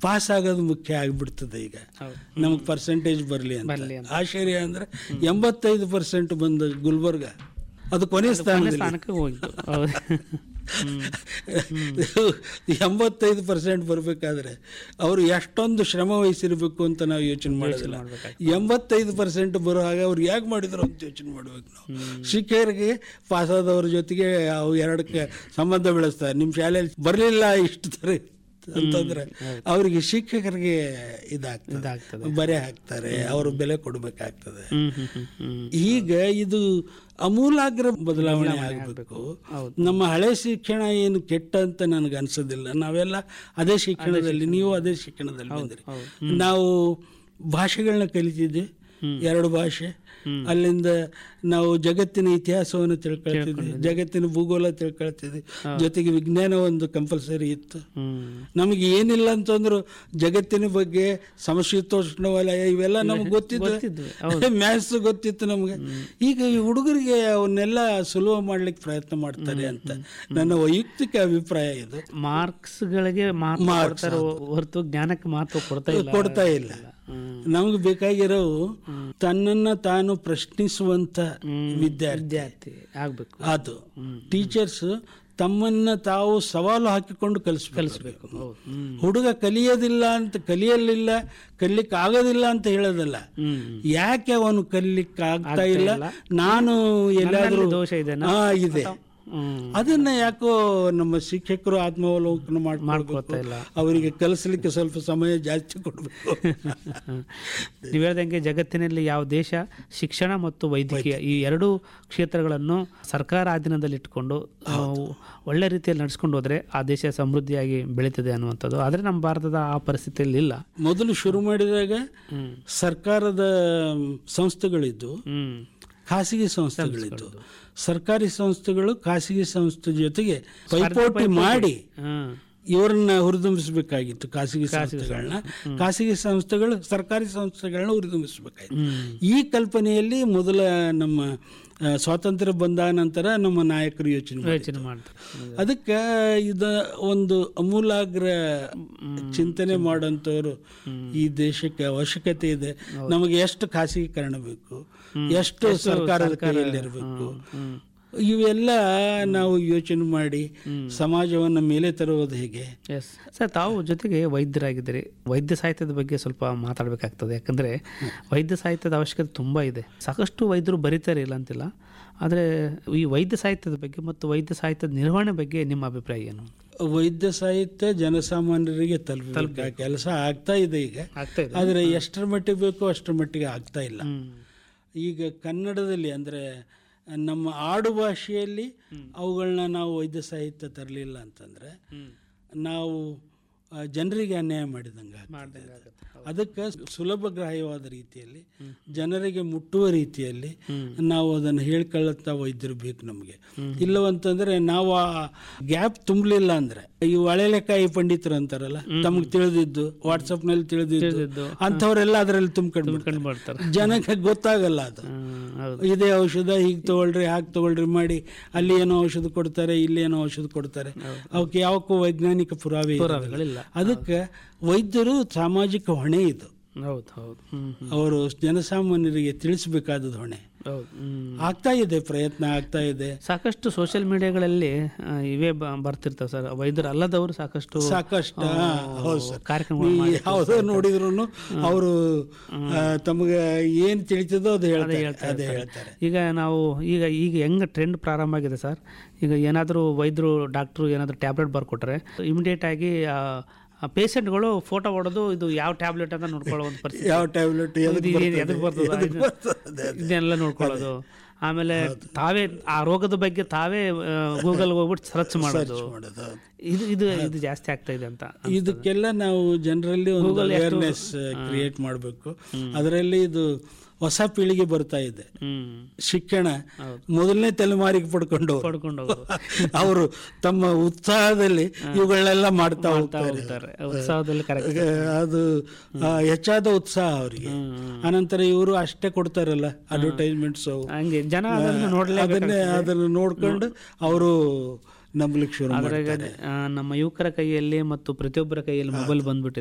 Pass ಆಗೋದು ಮುಖ್ಯ ಆಗಿಬಿಡ್ತದೆ ಈಗ ಹೌದು. ನಮಗೆ ಪರ್ಸೆಂಟೇಜ್ ಬರಲಿ ಬರ್ಲಿ ಅಂತ ಆಶ್ಚರ್ಯ ಅಂದ್ರೆ ಎಂಬತ್ತೈದು ಪರ್ಸೆಂಟ್ ಬಂದ ಗುಲ್ಬರ್ಗ ಅದು ಕೊನೆ ಸ್ಥಾನದಲ್ಲಿ ಸ್ಥಾನಕ್ಕೆ ಹೋಗಿದ್ದು ಹೌದು ಎಂಬತ್ತೈದು ಪರ್ಸೆಂಟ್ ಬರಬೇಕಾದ್ರೆ ಅವರು ಎಷ್ಟೊಂದು ಶ್ರಮ ವಹಿಸಿರ್ಬೇಕು ಅಂತ ನಾವು ಯೋಚನೆ ಮಾಡೋದಿಲ್ಲ ಎಂಬತ್ತೈದು ಪರ್ಸೆಂಟ್ ಬರೋ ಹಾಗೆ ಅವ್ರು ಯಾಕೆ ಮಾಡಿದ್ರು ಅಂತ ಯೋಚನೆ ಮಾಡ್ಬೇಕು ನಾವು ಶಿಕ್ಷಕರಿಗೆ ಪಾಸಾದವ್ರ ಜೊತೆಗೆ ಅವು ಎರಡಕ್ಕೆ ಸಂಬಂಧ ಬೆಳೆಸ್ತಾರೆ ನಿಮ್ಮ ಶಾಲೆಯಲ್ಲಿ ಬರಲಿಲ್ಲ ಇಷ್ಟು ತರ ಅಂತಂದ್ರೆ ಅವರಿಗೆ ಶಿಕ್ಷಕರಿಗೆ ಇದಾಗ್ತದೆ ಇದಾಗ್ತದೆ. ಬರೆ ಹಾಕ್ತಾರೆ ಅವರು ಬೆಲೆ ಕೊಡಬೇಕಾಗ್ತದೆ ಹ್ಮ್ ಹ್ಮ್ ಹ್ಮ್ ಹ್ಮ್ ಈಗ ಇದು ಅಮೂಲಾಗ್ರ ಬದಲಾವಣೆ ಆಗಬೇಕು ನಮ್ಮ ಹಳೆ ಶಿಕ್ಷಣ ಏನು ಕೆಟ್ಟ ಅಂತ ನನಗೆ ಅನ್ಸೋದಿಲ್ಲ ನಾವೆಲ್ಲ ಅದೇ ಶಿಕ್ಷಣದಲ್ಲಿ ನೀವು ಅದೇ ಶಿಕ್ಷಣದಲ್ಲಿ ಬಂದ್ರಿ ನಾವು ಭಾಷೆಗಳನ್ನ ಕಲಿತಿದ್ವಿ ಎರಡು ಭಾಷೆ ಅಲ್ಲಿಂದ ನಾವು ಜಗತ್ತಿನ ಇತಿಹಾಸವನ್ನು ತಿಳ್ಕೊಳ್ತಿದ್ವಿ ಜಗತ್ತಿನ ಭೂಗೋಳ ತಿಳ್ಕೊಳ್ತಿದ್ವಿ ಜೊತೆಗೆ ವಿಜ್ಞಾನ ಒಂದು ಕಂಪಲ್ಸರಿ ಇತ್ತು ಹ್ಮ್ ನಮಗೆ ಏನಿಲ್ಲ ಅಂತಂದ್ರು ಜಗತ್ತಿನ ಬಗ್ಗೆ ಸಮಶೀತೋಷ್ಣ ವಲಯ ಇವೆಲ್ಲ ನಮ್ಗೆ ಗೊತ್ತಿತ್ತು ಮ್ಯಾಥ್ಸ್ ಗೊತ್ತಿತ್ತು ನಮ್ಗೆ ಈಗ ಈ ಹುಡುಗರಿಗೆ ಅವನ್ನೆಲ್ಲ ಸುಲಭ ಮಾಡ್ಲಿಕ್ಕೆ ಪ್ರಯತ್ನ ಮಾಡ್ತಾರೆ ಅಂತ ನನ್ನ ವೈಯಕ್ತಿಕ ಅಭಿಪ್ರಾಯ ಇದು ಮಾರ್ಕ್ಸ್ಗಳಿಗೆ ಮಾರ್ಕ್ ಕೊಡ್ತಾರೆ ಹೊರತು ಜ್ಞಾನಕ್ಕೆ ಮಹತ್ವ ಕೊಡ್ತಾ ಇಲ್ಲ ಕೊಡ್ತಾ ಇಲ್ಲ ನಮ್ಗೆ ಬೇಕಾಗಿರೋ ತನ್ನನ್ನ ತಾನು ಪ್ರಶ್ನಿಸುವಂತ ವಿದ್ಯಾರ್ಥಿ ವಿದ್ಯಾರ್ಥಿ ಆಗ್ಬೇಕು ಅದು ಟೀಚರ್ಸ್ ತಮ್ಮನ್ನ ತಾವು ಸವಾಲು ಹಾಕಿಕೊಂಡು ಕಲಿಸ್ಬೇಕು ಕಲಿಸ್ಬೇಕು ಹೌದು ಹ್ಮ್ ಹುಡುಗ ಕಲಿಯೋದಿಲ್ಲ ಅಂತ ಕಲಿಯಲಿಲ್ಲ ಕಲಿಲಿಕ್ಕೆ ಆಗೋದಿಲ್ಲ ಅಂತ ಹೇಳೋದಲ್ಲ ಹ್ಮ್ ಯಾಕೆ ಅವನು ಕಲಿಲಿಕ್ಕೆ ಆಗ್ತಾ ಇಲ್ಲ ನಾನು ಎಲ್ಲಾದ್ರೂ ದೋಷ ಇದೆನಾ? ಹಾ ಇದೆ ಹ್ಮ್ ಅದನ್ನ ಯಾಕೋ ನಮ್ಮ ಶಿಕ್ಷಕರು ಆತ್ಮಾವಲೋಕನ ಮಾಡ್ಕೊಳ್ಬೇಕು ಇಲ್ಲ. ಅವರಿಗೆ ಕಲಿಸ್ಲಿಕ್ಕೆ ಸ್ವಲ್ಪ ಸಮಯ ಜಾಸ್ತಿ ಕೊಡಬೇಕು ನೀವು ಹೇಳ್ದಂಗೆ ಜಗತ್ತಿನಲ್ಲಿ ಯಾವ ದೇಶ ಶಿಕ್ಷಣ ಮತ್ತು ವೈದ್ಯಕೀಯ ಈ ಎರಡು ಕ್ಷೇತ್ರಗಳನ್ನು ಸರ್ಕಾರ ಅಧೀನದಲ್ಲಿ ಇಟ್ಕೊಂಡು ನಾವು ಒಳ್ಳೆ ರೀತಿಯಲ್ಲಿ ನಡೆಸ್ಕೊಂಡು ಹೋದ್ರೆ ಆ ದೇಶ ಸಮೃದ್ಧಿಯಾಗಿ ಬೆಳೀತದೆ ಅನ್ನುವಂಥದ್ದು ಆದರೆ ನಮ್ಮ ಭಾರತದ ಆ ಪರಿಸ್ಥಿತಿಯಲ್ಲಿ ಇಲ್ಲ ಮೊದಲು ಶುರು ಮಾಡಿದಾಗ ಹ್ಮ್ ಸರ್ಕಾರದ ಸಂಸ್ಥೆಗಳಿದ್ದು ಹ್ಮ್ ಖಾಸಗಿ ಸಂಸ್ಥೆಗಳಿದ್ದು ಸರ್ಕಾರಿ ಸಂಸ್ಥೆಗಳು ಖಾಸಗಿ ಸಂಸ್ಥೆ ಜೊತೆಗೆ ಪೈಪೋಟಿ ಮಾಡಿ ಹ್ಮ್ ಇವರನ್ನ ಹುರಿದುಂಬಿಸಬೇಕಾಗಿತ್ತು ಖಾಸಗಿ ಸಂಸ್ಥೆಗಳನ್ನ ಖಾಸಗಿ ಸಂಸ್ಥೆಗಳು ಸರ್ಕಾರಿ ಸಂಸ್ಥೆಗಳನ್ನ ಹುರಿದುಂಬಿಸಬೇಕಾಗಿತ್ತು ಈ ಕಲ್ಪನೆಯಲ್ಲಿ ಮೊದಲ ನಮ್ಮ ಆ, ಸ್ವಾತಂತ್ರ್ಯ ಬಂದ ನಂತರ ನಮ್ಮ ನಾಯಕರು ಯೋಚನೆ ಮಾಡಿದ್ರು. ಯೋಚನೆ ಮಾಡ್ತಾರೆ ಅದಕ್ಕೆ ಇದ ಒಂದು ಅಮೂಲಾಗ್ರ ಚಿಂತನೆ ಮಾಡೋಂಥವ್ರು ಈ ದೇಶಕ್ಕೆ ಅವಶ್ಯಕತೆ ಇದೆ ನಮಗೆ ಎಷ್ಟು ಖಾಸಗೀಕರಣ ಬೇಕು ಎಷ್ಟು ಸರ್ಕಾರದ ಕೈಯಲ್ಲಿರಬೇಕು ಇವೆಲ್ಲ ನಾವು ಯೋಚನೆ ಮಾಡಿ ಸಮಾಜವನ್ನ ಮೇಲೆ ತರುವುದು ಹೇಗೆ ಎಸ್ ಸರ್ ತಾವು ಜೊತೆಗೆ ವೈದ್ಯರಾಗಿದ್ದೀರಿ ವೈದ್ಯ ಸಾಹಿತ್ಯದ ಬಗ್ಗೆ ಸ್ವಲ್ಪ ಮಾತಾಡಬೇಕಾಗ್ತದೆ ಯಾಕಂದರೆ ವೈದ್ಯ ಸಾಹಿತ್ಯದ ಅವಶ್ಯಕತೆ ತುಂಬ ಇದೆ ಸಾಕಷ್ಟು ವೈದ್ಯರು ಬರೀತಾರೆ ಇಲ್ಲ ಅಂತಿಲ್ಲ ಆದರೆ ಈ ವೈದ್ಯ ಸಾಹಿತ್ಯದ ಬಗ್ಗೆ ಮತ್ತು ವೈದ್ಯ ಸಾಹಿತ್ಯದ ನಿರ್ವಹಣೆ ಬಗ್ಗೆ ನಿಮ್ಮ ಅಭಿಪ್ರಾಯ ಏನು ವೈದ್ಯ ಸಾಹಿತ್ಯ ಜನಸಾಮಾನ್ಯರಿಗೆ ತಲುಪ ಕೆಲಸ ಆಗ್ತಾ ಇದೆ ಈಗ ಆಗ್ತಾ ಇದೆ ಆದರೆ ಎಷ್ಟರ ಮಟ್ಟಿಗೆ ಬೇಕೋ ಅಷ್ಟರ ಮಟ್ಟಿಗೆ ಆಗ್ತಾ ಇಲ್ಲ ಈಗ ಕನ್ನಡದಲ್ಲಿ ಅಂದರೆ ನಮ್ಮ ಆಡು ಭಾಷೆಯಲ್ಲಿ ಅವುಗಳನ್ನ ನಾವು ವೈದ್ಯ ಸಾಹಿತ್ಯ ತರಲಿಲ್ಲ ಅಂತಂದರೆ ನಾವು ಆ, ಜನರಿಗೆ ಅನ್ಯಾಯ ಮಾಡಿದಂಗೆ ಆಗ್ತದೆ. ಅದಕ್ಕೆ ಸುಲಭಗ್ರಾಹ್ಯವಾದ ರೀತಿಯಲ್ಲಿ ಜನರಿಗೆ ಮುಟ್ಟುವ ರೀತಿಯಲ್ಲಿ ನಾವು ಅದನ್ನು ಹೇಳ್ಕೊಳ್ಳುತ್ತಾ ವೈದ್ಯರು ಬೇಕು ನಮಗೆ ಇಲ್ಲವಂತಂದ್ರೆ ನಾವು ಆ ಗ್ಯಾಪ್ ತುಂಬಲಿಲ್ಲ ಅಂದ್ರೆ ಈ ಒಳೆಲೆಕಾಯಿ ಪಂಡಿತರು ಅಂತಾರಲ್ಲ ತಮಗೆ ತಿಳಿದಿದ್ದು ವಾಟ್ಸಪ್ ನಲ್ಲಿ ತಿಳಿದಿದ್ದು ಅಂಥವರೆಲ್ಲ ಅದರಲ್ಲಿ ತುಂಬ್ಕೊಂಡು ಕಂಡು ಮಾಡ್ತಾರೆ ಜನಕ್ಕೆ ಗೊತ್ತಾಗಲ್ಲ ಅದು ಹ್ಮ್, ಹೌದು ಇದೇ ಔಷಧ ಹೀಗೆ ತಗೊಳ್ರಿ ಹಾಗೆ ತಗೊಳ್ರಿ ಮಾಡಿ ಅಲ್ಲಿ ಏನೋ ಔಷಧ ಕೊಡ್ತಾರೆ ಇಲ್ಲಿ ಏನೋ ಔಷಧ ಕೊಡ್ತಾರೆ ಅವಕ್ಕೆ ಯಾವಕ್ಕೂ ವೈಜ್ಞಾನಿಕ ಪುರಾವೆ ಇರೋದಿಲ್ಲ. ಪುರಾವೆಗಳಿಲ್ಲ. ಅದಕ್ಕೆ ವೈದ್ಯರು ಸಾಮಾಜಿಕ ಹೊಣೆ ಇದು ಹೌದು ಹೌದು ಹ್ಮ್ ಹ್ಮ್. ಅವರು ಜನಸಾಮಾನ್ಯರಿಗೆ ತಿಳಿಸಬೇಕಾದದ್ದು ಹೊಣೆ ಹೌದು ಹ್ಮ್ ಆಗ್ತಾ ಇದೆ ಪ್ರಯತ್ನ ಆಗ್ತಾ ಇದೆ ಸಾಕಷ್ಟು ಸೋಷಿಯಲ್ ಮೀಡಿಯಾಗಳಲ್ಲಿ ಆ, ಇವೇ ಬ- ಬರ್ತಿರ್ತಾವೆ ಸರ್ ವೈದ್ಯರು ಅಲ್ಲದವರು ಸಾಕಷ್ಟು ಸಾಕಷ್ಟು ಆ, ಹೌದು ಸರ್ ಕಾರ್ಯಕ್ರಮಗಳು ಮಾಡಿ ಯಾವುದೋ ನೋಡಿದ್ರು ಅವರು ತಮಗೆ ಏನ್ ತಿಳಿತದೋ ಅದು ಹೇಳ್ತಾರೆ ಅದೇ ಹೇಳ್ತಾರೆ ಈಗ ನಾವು ಈಗ ಈಗ ಹೆಂಗೆ ಟ್ರೆಂಡ್ ಪ್ರಾರಂಭ ಆಗಿದೆ ಸರ್ ಈಗ ಏನಾದರೂ ವೈದ್ಯರು ಡಾಕ್ಟ್ರು ಏನಾದರೂ ಟ್ಯಾಬ್ಲೆಟ್ ಬರ್ಕೊಟ್ರೆ ಇಮಿಡಿಯೇಟ್ ಆಗಿ ಪೇಷಂಟ್ಗಳು ಫೋಟೋ ಹೊಡೆದು ಇದು ಯಾವ ಟ್ಯಾಬ್ಲೆಟ್ ಅಂತ ನೋಡ್ಕೊಳ್ಳೋ ಒಂದು ಪರಿಸ್ಥಿತಿ ಯಾವ ಟ್ಯಾಬ್ಲೆಟ್ ಇದು ಇದು ಎದಕ್ ಬರ್ತದ ಇದು- ಇದನ್ನೆಲ್ಲ ನೋಡ್ಕೊಳ್ಳೋದು ಆಮೇಲೆ ತಾವೇ ಆ ರೋಗದ ಬಗ್ಗೆ ತಾವೇ ಗೂಗಲ್ ಹೋಗ್ಬಿಟ್ಟು ಸರ್ಚ್ ಮಾಡೋದು ಮಾಡೋದು ಇದು ಇದು ಇದು ಜಾಸ್ತಿ ಆಗ್ತಾ ಇದೆ ಅಂತ ಇದಕ್ಕೆಲ್ಲ ನಾವು ಜನರಲ್ಲಿ ಒಂದು ಅವೇರ್ನೆಸ್ ಕ್ರಿಯೇಟ್ ಮಾಡಬೇಕು ಅದರಲ್ಲಿ ಇದು ಹೊಸ ಪೀಳಿಗೆ ಬರ್ತಾ ಇದೆ ಹ್ಮ್ ಶಿಕ್ಷಣ ಮೊದಲನೇ ತಲೆಮಾರಿಗೆ ಪಡ್ಕೊಂಡು ಪಡ್ಕೊಂಡು ಹೋಗೋದು ಅವರು ತಮ್ಮ ಉತ್ಸಾಹದಲ್ಲಿ ಇವುಗಳನ್ನೆಲ್ಲ ಮಾಡ್ತಾ ಹೋಗ್ತಾರೆ ಹೋಗ್ತಾರೆ ಉತ್ಸಾಹದಲ್ಲಿ ಕರೆಕ್ಟ್ ಅದು ಆ, ಹೆಚ್ಚಾದ ಉತ್ಸಾಹ ಅವರಿಗೆ ಅನಂತರ ಇವರು ಅಷ್ಟೇ ಕೊಡ್ತಾರಲ್ಲ ಅಡ್ವರ್ಟೈಸ್ಮೆಂಟ್ಸ್ ಹಂಗೆ ಜನ ಅದನ್ನು ನೋಡ್ಲೇ ಅದನ್ನೇ ಅದನ್ನು ನೋಡ್ಕೊಂಡು ಅವರು ನಂಬಲಿಕ್ಕೆ ಶುರು ಅದ್ರಾಗ ಮಾಡ್ತಾರೆ ಆ, ನಮ್ಮ ಯುವಕರ ಕೈಯಲ್ಲಿ ಮತ್ತು ಪ್ರತಿಯೊಬ್ಬರ ಕೈಯಲ್ಲಿ ಮೊಬೈಲ್ ಬಂದ್ಬಿಟ್ಟಿದೆ